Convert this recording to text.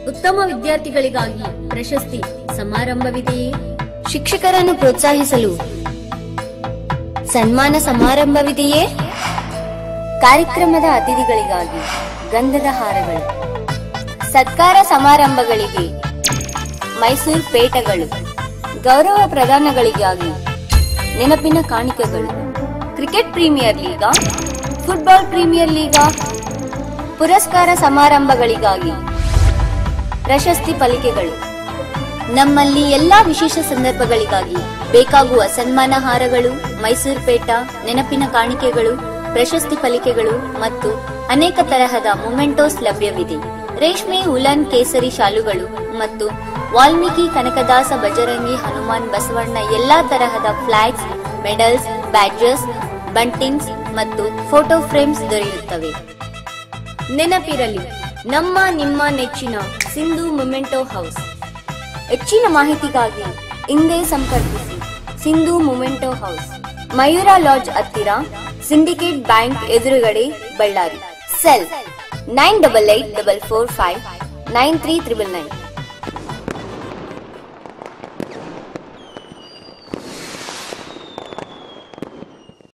ಉತ್ತಮ ವಿದ್ಯಾರ್ಥಿಗಳಿಗಾಗಿ ಪ್ರಶಸ್ತಿ ಸಮಾರಂಭವಿದೆಯೇ ಶಿಕ್ಷಕರನ್ನು ಪ್ರೋತ್ಸಾಹಿಸಲು ಸನ್ಮಾನ ಸಮಾರಂಭವಿದೆಯೇ ಕಾರ್ಯಕ್ರಮದ ಅತಿಥಿಗಳಿಗಾಗಿ ಗಂಧದ ಹಾರಗಳು ಸತ್ಕಾರ ಸಮಾರಂಭಗಳಿಗೆ ಮೈಸೂರು ಪೇಟಗಳು ಗೌರವ ಪ್ರದಾನಗಳಿಗಾಗಿ ನೆನಪಿನ ಕಾಣಿಕೆಗಳು ಕ್ರಿಕೆಟ್ ಪ್ರೀಮಿಯರ್ ಲೀಗಾ ಫುಟ್ಬಾಲ್ ಪ್ರೀಮಿಯರ್ ಲೀಗಾ ಪುರಸ್ಕಾರ ಸಮಾರಂಭಗಳಿಗಾಗಿ ಪ್ರಶಸ್ತಿ ಫಲಿಕೆಗಳು ನಮ್ಮಲ್ಲಿ ಎಲ್ಲಾ ವಿಶೇಷ ಸಂದರ್ಭಗಳಿಗಾಗಿ ಬೇಕಾಗುವ ಸನ್ಮಾನ ಹಾರಗಳು ಮೈಸೂರು ಪೇಟ ನೆನಪಿನ ಕಾಣಿಕೆಗಳು ಪ್ರಶಸ್ತಿ ಫಲಿಕೆಗಳು ಮತ್ತು ಅನೇಕ ತರಹದ ಮೊಮೆಂಟೋಸ್ ಲಭ್ಯವಿದೆ ರೇಷ್ಮೆ ಉಲನ್ ಕೇಸರಿ ಶಾಲುಗಳು ಮತ್ತು ವಾಲ್ಮೀಕಿ ಕನಕದಾಸ ಬಜರಂಗಿ ಹನುಮಾನ್ ಬಸವಣ್ಣ ಎಲ್ಲಾ ತರಹದ ಫ್ಲಾಗ್ಸ್ ಮೆಡಲ್ಸ್ ಬ್ಯಾಡ್ಜಸ್ ಬಂಟಿಂಗ್ಸ್ ಮತ್ತು ಫೋಟೋ ಫ್ರೇಮ್ಸ್ ದೊರೆಯುತ್ತವೆ ನೆನಪಿರಲಿ ನಮ್ಮ ನಿಮ್ಮ ನೆಚ್ಚಿನ ಸಿಂಧು ಮೊಮೆಂಟೋ ಹೌಸ್ ಹೆಚ್ಚಿನ ಮಾಹಿತಿಗಾಗಿ ಹಿಂದೆ ಸಂಪರ್ಕಿಸಿ Sindhu memento house Mayura lodge ಹತ್ತಿರ ಸಿಂಡಿಕೇಟ್ ಬ್ಯಾಂಕ್ ಎದುರುಗಡೆ Ballari cell nine double eight double four five nine three triple nine